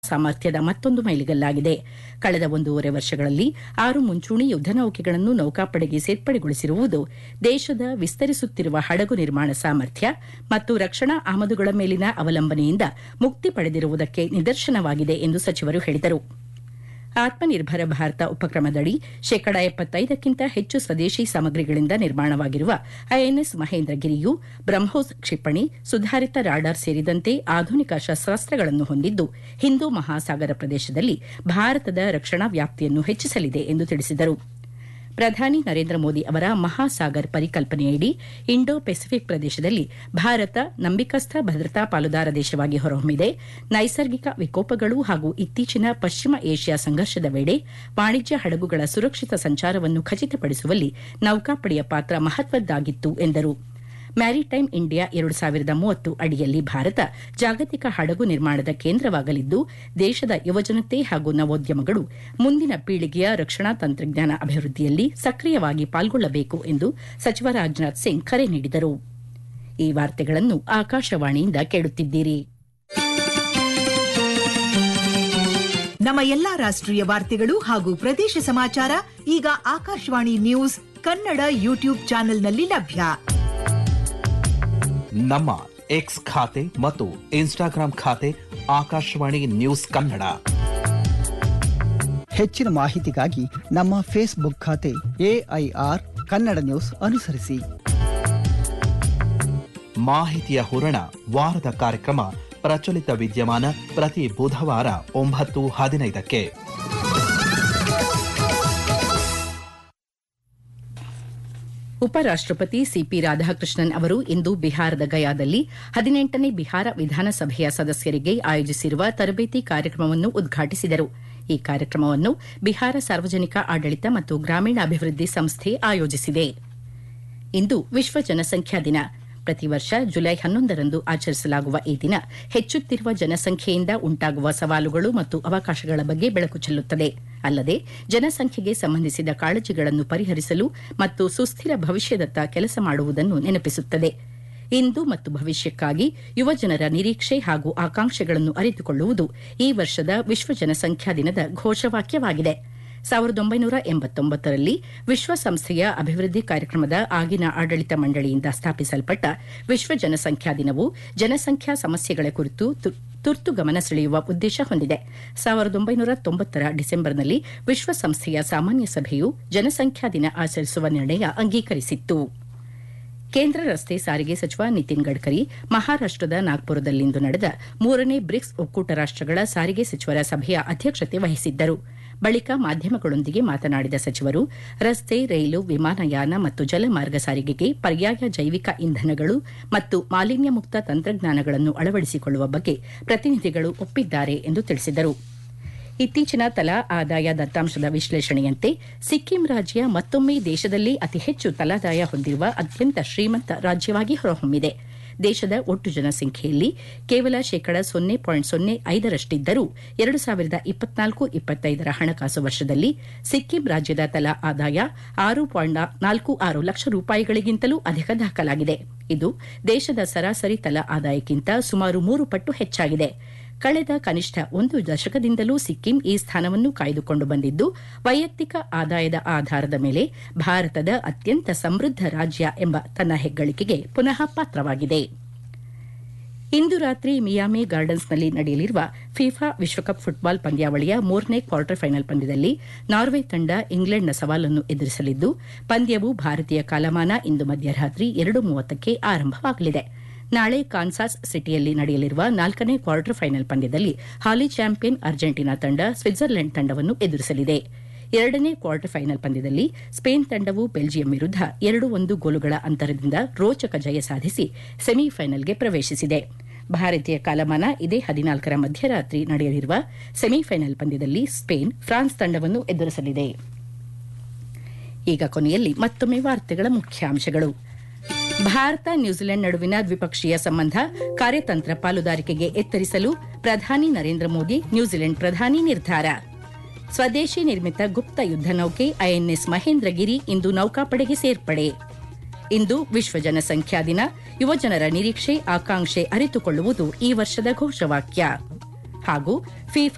ಸಾಮರ್ಥ್ಯದ ಮತ್ತೊಂದು ಮೈಲಿಗಲ್ಲಾಗಿದೆ ಕಳೆದ ಒಂದೂವರೆ ವರ್ಷಗಳಲ್ಲಿ ಆರು ಮುಂಚೂಣಿ ಯುದ್ದ ನೌಕೆಗಳನ್ನು ನೌಕಾಪಡೆಗೆ ಸೇರ್ಪಡೆಗೊಳಿಸಿರುವುದು ದೇಶದ ವಿಸ್ತರಿಸುತ್ತಿರುವ ಹಡಗು ನಿರ್ಮಾಣ ಸಾಮರ್ಥ್ಯ ಮತ್ತು ರಕ್ಷಣಾ ಆಮದುಗಳ ಮೇಲಿನ ಅವಲಂಬನೆಯಿಂದ ಮುಕ್ತಿ ಪಡೆದಿರುವುದಕ್ಕೆ ನಿದರ್ಶನವಾಗಿದೆ ಎಂದು ಸಚಿವರು ಹೇಳಿದರು ಆತ್ಮನಿರ್ಭರ ಭಾರತ ಉಪಕ್ರಮದಡಿ ಶೇಕಡ ಎಪ್ಪತ್ತೈದಕ್ಕಿಂತ ಹೆಚ್ಚು ಸ್ವದೇಶಿ ಸಾಮಗ್ರಿಗಳಿಂದ ನಿರ್ಮಾಣವಾಗಿರುವ ಐಎನ್ಎಸ್ ಮಹೇಂದ್ರಗಿರಿಯು ಬ್ರಹ್ಮೋಸ್ ಕ್ಷಿಪಣಿ ಸುಧಾರಿತ ರಾಡಾರ್ ಸೇರಿದಂತೆ ಆಧುನಿಕ ಶಸ್ತಾಸ್ತ್ರಗಳನ್ನು ಹೊಂದಿದ್ದು ಹಿಂದೂ ಮಹಾಸಾಗರ ಪ್ರದೇಶದಲ್ಲಿ ಭಾರತದ ರಕ್ಷಣಾ ವ್ಯಾಪ್ತಿಯನ್ನು ಹೆಚ್ಚಿಸಲಿದೆ ಎಂದು ತಿಳಿಸಿದರು ಪ್ರಧಾನಿ ನರೇಂದ್ರ ಮೋದಿ ಅವರ ಮಹಾಸಾಗರ್ ಪರಿಕಲ್ಪನೆಯಡಿ ಇಂಡೋ ಪೆಸಿಫಿಕ್ ಪ್ರದೇಶದಲ್ಲಿ ಭಾರತ ನಂಬಿಕಸ್ಥ ಭದ್ರತಾ ಪಾಲುದಾರ ದೇಶವಾಗಿ ಹೊರಹೊಮ್ಮಿದೆ ನೈಸರ್ಗಿಕ ವಿಕೋಪಗಳು ಹಾಗೂ ಇತ್ತೀಚಿನ ಪಶ್ಚಿಮ ಏಷ್ಯಾ ಸಂಘರ್ಷದ ವೇಳೆ ವಾಣಿಜ್ಯ ಹಡಗುಗಳ ಸುರಕ್ಷಿತ ಸಂಚಾರವನ್ನು ಖಚಿತಪಡಿಸುವಲ್ಲಿ ನೌಕಾಪಡೆಯ ಪಾತ್ರ ಮಹತ್ವದ್ದಾಗಿತ್ತು ಎಂದರು ಮ್ಯಾರಿಟೈಮ್ ಇಂಡಿಯಾ ಎರಡು ಸಾವಿರದ ಮೂವತ್ತು ಅಡಿಯಲ್ಲಿ ಭಾರತ ಜಾಗತಿಕ ಹಡಗು ನಿರ್ಮಾಣದ ಕೇಂದ್ರವಾಗಲಿದ್ದು ದೇಶದ ಯುವಜನತೆ ಹಾಗೂ ನವೋದ್ಯಮಗಳು ಮುಂದಿನ ಪೀಳಿಗೆಯ ರಕ್ಷಣಾ ತಂತ್ರಜ್ಞಾನ ಅಭಿವೃದ್ಧಿಯಲ್ಲಿ ಸಕ್ರಿಯವಾಗಿ ಪಾಲ್ಗೊಳ್ಳಬೇಕು ಎಂದು ಸಚಿವ ರಾಜನಾಥ್ ಸಿಂಗ್ ಕರೆ ನೀಡಿದರು ಈ ವಾರ್ತೆಗಳನ್ನು ಆಕಾಶವಾಣಿಯಿಂದ ಕೇಳುತ್ತಿದ್ದೀರಿ ನಮ್ಮ ಎಲ್ಲಾ ರಾಷ್ಟ್ರೀಯ ವಾರ್ತೆಗಳು ಹಾಗೂ ಪ್ರದೇಶ ಸಮಾಚಾರ ಈಗ ಆಕಾಶವಾಣಿ ನ್ಯೂಸ್ ಕನ್ನಡ ಯೂಟ್ಯೂಬ್ ಚಾನೆಲ್ನಲ್ಲಿ ಲಭ್ಯ ನಮ್ಮ ಎಕ್ಸ್ ಖಾತೆ ಮತ್ತು ಇನ್ಸ್ಟಾಗ್ರಾಂ ಖಾತೆ ಆಕಾಶವಾಣಿ ನ್ಯೂಸ್ ಕನ್ನಡ ಹೆಚ್ಚಿನ ಮಾಹಿತಿಗಾಗಿ ನಮ್ಮ ಫೇಸ್ಬುಕ್ ಖಾತೆ ಎಐಆರ್ ಕನ್ನಡ ನ್ಯೂಸ್ ಅನುಸರಿಸಿ ಮಾಹಿತಿಯ ಹೂರಣ ವಾರದ ಕಾರ್ಯಕ್ರಮ ಪ್ರಚಲಿತ ವಿದ್ಯಮಾನ ಪ್ರತಿ ಬುಧವಾರ ಒಂಬತ್ತು ಹದಿನೈದಕ್ಕೆ ಉಪರಾಷ್ಟಪತಿ ಸಿಪಿ ರಾಧಾಕೃಷ್ಣನ್ ಅವರು ಇಂದು ಬಿಹಾರದ ಗಯಾದಲ್ಲಿ ಹದಿನೆಂಟನೇ ಬಿಹಾರ ವಿಧಾನಸಭೆಯ ಸದಸ್ಯರಿಗೆ ಆಯೋಜಿಸಿರುವ ತರಬೇತಿ ಕಾರ್ಯಕ್ರಮವನ್ನು ಉದ್ಘಾಟಿಸಿದರು ಈ ಕಾರ್ಯಕ್ರಮವನ್ನು ಬಿಹಾರ ಸಾರ್ವಜನಿಕ ಆಡಳಿತ ಮತ್ತು ಗ್ರಾಮೀಣಾಭಿವೃದ್ಧಿ ಸಂಸ್ಥೆ ಆಯೋಜಿಸಿದೆ ಇಂದು ವಿಶ್ವ ಜನಸಂಖ್ಯಾ ದಿನ ಪ್ರತಿ ವರ್ಷ ಜುಲೈ ಹನ್ನೊಂದರಂದು ಆಚರಿಸಲಾಗುವ ಈ ದಿನ ಹೆಚ್ಚುತ್ತಿರುವ ಜನಸಂಖ್ಯೆಯಿಂದ ಉಂಟಾಗುವ ಸವಾಲುಗಳು ಮತ್ತು ಅವಕಾಶಗಳ ಬಗ್ಗೆ ಬೆಳಕು ಚೆಲ್ಲುತ್ತದೆ ಅಲ್ಲದೆ ಜನಸಂಖ್ಯೆಗೆ ಸಂಬಂಧಿಸಿದ ಕಾಳಜಿಗಳನ್ನು ಪರಿಹರಿಸಲು ಮತ್ತು ಸುಸ್ಥಿರ ಭವಿಷ್ಯದತ್ತ ಕೆಲಸ ಮಾಡುವುದನ್ನು ನೆನಪಿಸುತ್ತದೆ ಇಂದು ಮತ್ತು ಭವಿಷ್ಯಕ್ಕಾಗಿ ಯುವಜನರ ನಿರೀಕ್ಷೆ ಹಾಗೂ ಆಕಾಂಕ್ಷೆಗಳನ್ನು ಅರಿತುಕೊಳ್ಳುವುದು ಈ ವರ್ಷದ ವಿಶ್ವ ಜನಸಂಖ್ಯಾ ದಿನದ ಘೋಷವಾಕ್ಯವಾಗಿದೆ ಸಾವಿರದ ಒಂಬೈನೂರ ಎಂಬತ್ತೊಂಬತ್ತರಲ್ಲಿ ವಿಶ್ವಸಂಸ್ಥೆಯ ಅಭಿವೃದ್ಧಿ ಕಾರ್ಯಕ್ರಮದ ಆಗಿನ ಆಡಳಿತ ಮಂಡಳಿಯಿಂದ ಸ್ಥಾಪಿಸಲ್ಪಟ್ಟ ವಿಶ್ವ ಜನಸಂಖ್ಯಾ ದಿನವು ಜನಸಂಖ್ಯಾ ಸಮಸ್ಯೆಗಳ ಕುರಿತು ತುರ್ತು ಗಮನ ಸೆಳೆಯುವ ಉದ್ದೇಶ ಹೊಂದಿದೆ ಸಾವಿರದ ಒಂಬೈನೂರ ತೊಂಬತ್ತರ ಡಿಸೆಂಬರ್ನಲ್ಲಿ ವಿಶ್ವಸಂಸ್ಥೆಯ ಸಾಮಾನ್ಯ ಸಭೆಯು ಜನಸಂಖ್ಯಾ ದಿನ ಆಚರಿಸುವ ನಿರ್ಣಯ ಅಂಗೀಕರಿಸಿತ್ತು ಕೇಂದ್ರ ರಸ್ತೆ ಸಾರಿಗೆ ಸಚಿವ ನಿತಿನ್ ಗಡ್ಕರಿ ಮಹಾರಾಷ್ಟದ ನಾಗ್ಪುರದಲ್ಲಿಂದು ನಡೆದ ಮೂರನೇ ಬ್ರಿಕ್ಸ್ ಒಕ್ಕೂಟ ರಾಷ್ಟಗಳ ಸಾರಿಗೆ ಸಚಿವರ ಸಭೆಯ ಅಧ್ಯಕ್ಷತೆ ವಹಿಸಿದ್ದರು ಬಳಿಕ ಮಾಧ್ಯಮಗಳೊಂದಿಗೆ ಮಾತನಾಡಿದ ಸಚಿವರು ರಸ್ತೆ ರೈಲು ವಿಮಾನಯಾನ ಮತ್ತು ಜಲಮಾರ್ಗ ಸಾರಿಗೆಗೆ ಪರ್ಯಾಯ ಜೈವಿಕ ಇಂಧನಗಳು ಮತ್ತು ಮಾಲಿನ್ಯ ಮುಕ್ತ ತಂತ್ರಜ್ಞಾನಗಳನ್ನು ಅಳವಡಿಸಿಕೊಳ್ಳುವ ಬಗ್ಗೆ ಪ್ರತಿನಿಧಿಗಳು ಒಪ್ಪಿದ್ದಾರೆ ಎಂದು ತಿಳಿಸಿದರು ಇತ್ತೀಚಿನ ತಲಾ ಆದಾಯ ದತ್ತಾಂಶದ ವಿಶ್ಲೇಷಣೆಯಂತೆ ಸಿಕ್ಕಿಂ ರಾಜ್ಯ ಮತ್ತೊಮ್ಮೆ ದೇಶದಲ್ಲಿ ಅತಿ ಹೆಚ್ಚು ತಲಾದಾಯ ಹೊಂದಿರುವ ಅತ್ಯಂತ ಶ್ರೀಮಂತ ರಾಜ್ಯವಾಗಿ ಹೊರಹೊಮ್ಮಿದೆ ದೇಶದ ಒಟ್ಟು ಜನಸಂಖ್ಯೆಯಲ್ಲಿ ಕೇವಲ ಶೇಕಡ ಸೊನ್ನೆ ಪಾಯಿಂಟ್ ಸೊನ್ನೆ ಐದರಷ್ಟಿದ್ದರೂ ಎರಡು ಸಾವಿರದ ಇಪ್ಪತ್ನಾಲ್ಕು ಇಪ್ಪತ್ತೈದರ ಹಣಕಾಸು ವರ್ಷದಲ್ಲಿ ಸಿಕ್ಕಿಂ ರಾಜ್ಯದ ತಲಾ ಆದಾಯ ಆರು ಪಾಯಿಂಟ್ ನಾಲ್ಕು ಆರು ಲಕ್ಷ ರೂಪಾಯಿಗಳಿಗಿಂತಲೂ ಅಧಿಕ ದಾಖಲಾಗಿದೆ ಇದು ದೇಶದ ಸರಾಸರಿ ತಲಾ ಆದಾಯಕ್ಕಿಂತ ಸುಮಾರು ಮೂರು ಪಟ್ಟು ಹೆಚ್ಚಾಗಿದೆ ಕಳೆದ ಕನಿಷ್ಠ ಒಂದು ದಶಕದಿಂದಲೂ ಸಿಕ್ಕಿಂ ಈ ಸ್ಥಾನವನ್ನು ಕಾಯ್ದುಕೊಂಡು ಬಂದಿದ್ದು ವೈಯಕ್ತಿಕ ಆದಾಯದ ಆಧಾರದ ಮೇಲೆ ಭಾರತದ ಅತ್ಯಂತ ಸಮೃದ್ಧ ರಾಜ್ಯ ಎಂಬ ತನ್ನ ಹೆಗ್ಗಳಿಕೆಗೆ ಪುನಃ ಪಾತ್ರವಾಗಿದೆ ಇಂದು ರಾತ್ರಿ ಮಿಯಾಮಿ ಗಾರ್ಡನ್ಸ್ನಲ್ಲಿ ನಡೆಯಲಿರುವ ಫಿಫಾ ವಿಶ್ವಕಪ್ ಫುಟ್ಬಾಲ್ ಪಂದ್ಯಾವಳಿಯ ಮೂರನೇ ಕ್ವಾರ್ಟರ್ ಫೈನಲ್ ಪಂದ್ಯದಲ್ಲಿ ನಾರ್ವೆ ತಂಡ ಇಂಗ್ಲೆಂಡ್ನ ಸವಾಲನ್ನು ಎದುರಿಸಲಿದ್ದು ಪಂದ್ಯವು ಭಾರತೀಯ ಕಾಲಮಾನ ಇಂದು ಮಧ್ಯರಾತ್ರಿ ಎರಡು ಮೂವತ್ತಕ್ಕೆ ಆರಂಭವಾಗಲಿದೆ ನಾಳೆ ಕಾನ್ಸಾಸ್ ಸಿಟಿಯಲ್ಲಿ ನಡೆಯಲಿರುವ ನಾಲ್ಕನೇ ಕ್ವಾರ್ಟರ್ ಫೈನಲ್ ಪಂದ್ಯದಲ್ಲಿ ಹಾಲಿ ಚಾಂಪಿಯನ್ ಅರ್ಜೆಂಟೀನಾ ತಂಡ ಸ್ವಿಟ್ಜರ್ಲೆಂಡ್ ತಂಡವನ್ನು ಎದುರಿಸಲಿದೆ ಎರಡನೇ ಕ್ವಾರ್ಟರ್ ಫೈನಲ್ ಪಂದ್ಯದಲ್ಲಿ ಸ್ಪೇನ್ ತಂಡವು ಬೆಲ್ಜಿಯಂ ವಿರುದ್ಧ ಎರಡು ಒಂದು ಗೋಲುಗಳ ಅಂತರದಿಂದ ರೋಚಕ ಜಯ ಸಾಧಿಸಿ ಸೆಮಿಫೈನಲ್ಗೆ ಪ್ರವೇಶಿಸಿದೆ ಭಾರತೀಯ ಕಾಲಮಾನ ಇದೇ ಹದಿನಾಲ್ಕರ ಮಧ್ಯರಾತ್ರಿ ನಡೆಯಲಿರುವ ಸೆಮಿಫೈನಲ್ ಪಂದ್ಯದಲ್ಲಿ ಸ್ಪೇನ್ ಫ್ರಾನ್ಸ್ ತಂಡವನ್ನು ಎದುರಿಸಲಿದೆ ಈಗ ಕೊನೆಯಲ್ಲಿ ಮತ್ತೊಮ್ಮೆ ವಾರ್ತೆಗಳ ಮುಖ್ಯಾಂಶಗಳು ಭಾರತ ನ್ಯೂಜಿಲೆಂಡ್ ನಡುವಿನ ದ್ವಿಪಕ್ಷೀಯ ಸಂಬಂಧ ಕಾರ್ಯತಂತ್ರ ಪಾಲುದಾರಿಕೆಗೆ ಎತ್ತರಿಸಲು ಪ್ರಧಾನಿ ನರೇಂದ್ರ ಮೋದಿ ನ್ಯೂಜಿಲೆಂಡ್ ಪ್ರಧಾನಿ ನಿರ್ಧಾರ ಸ್ವದೇಶಿ ನಿರ್ಮಿತ ಗುಪ್ತ ಯುದ್ದ ನೌಕೆ ಐಎನ್ಎಸ್ ಮಹೇಂದ್ರಗಿರಿ ಇಂದು ನೌಕಾಪಡೆಗೆ ಸೇರ್ಪಡೆ ಇಂದು ವಿಶ್ವ ಜನಸಂಖ್ಯಾ ದಿನ ಯುವಜನರ ನಿರೀಕ್ಷೆ ಆಕಾಂಕ್ಷೆ ಅರಿತುಕೊಳ್ಳುವುದು ಈ ವರ್ಷದ ಘೋಷವಾಕ್ಯ ಹಾಗೂ ಫಿಫಾ